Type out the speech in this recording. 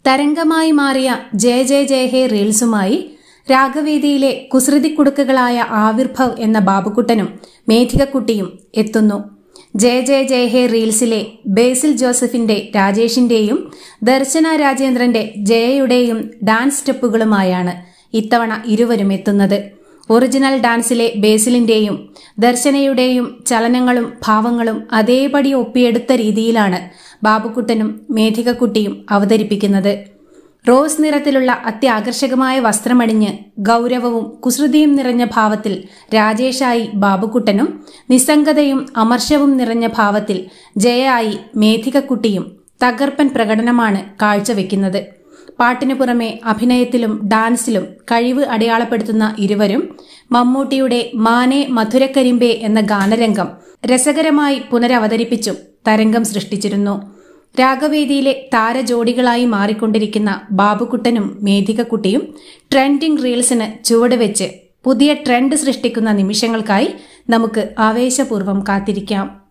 തരംഗമായി മാറിയ ജയ ജയ ജയ ഹേ റീൽസുമായി രാഗവേദിയിലെ കുസൃതിക്കുടുക്കുകളായ ആവിർഭവ് എന്ന ബാബുക്കുട്ടനും മേധികക്കുട്ടിയും എത്തുന്നു ജയ ജയ ജയ ഹേ റീൽസിലെ ബേസിൽ ജോസഫിന്റെ രാജേഷിന്റെയും ദർശന രാജേന്ദ്രന്റെ ജയയുടെയും ഡാൻസ് സ്റ്റെപ്പുകളുമായാണ് ഇത്തവണ ഇരുവരും എത്തുന്നത് ഒറിജിനൽ ഡാൻസിലെ ബേസിലിന്റെയും ദർശനയുടെയും ചലനങ്ങളും ഭാവങ്ങളും അതേപടി ഒപ്പിയെടുത്ത രീതിയിലാണ് ബാബുക്കുട്ടനും മേധികക്കുട്ടിയും അവതരിപ്പിക്കുന്നത് റോസ് നിറത്തിലുള്ള അത്യാകർഷകമായ വസ്ത്രമണിഞ്ഞ് ഗൗരവവും കുസൃതിയും നിറഞ്ഞ ഭാവത്തിൽ രാജേഷായി ബാബുക്കുട്ടനും നിസ്സംഗതയും അമർഷവും നിറഞ്ഞ ഭാവത്തിൽ ജയയായി മേധികക്കുട്ടിയും തകർപ്പൻ പ്രകടനമാണ് കാഴ്ചവെക്കുന്നത് പാട്ടിനു പുറമെ അഭിനയത്തിലും ഡാൻസിലും കഴിവ് അടയാളപ്പെടുത്തുന്ന ഇരുവരും മമ്മൂട്ടിയുടെ മാനെ മധുരക്കരിമ്പെ എന്ന ഗാനരംഗം രസകരമായി പുനരവതരിപ്പിച്ചും തരംഗം സൃഷ്ടിച്ചിരുന്നു രാഗവേദിയിലെ താരജോഡികളായി മാറിക്കൊണ്ടിരിക്കുന്ന ബാബുക്കുട്ടനും മേധികക്കുട്ടിയും ട്രെൻഡിംഗ് റീൽസിന് ചുവടുവെച്ച് പുതിയ ട്രെൻഡ് സൃഷ്ടിക്കുന്ന നിമിഷങ്ങൾക്കായി നമുക്ക് ആവേശപൂർവ്വം കാത്തിരിക്കാം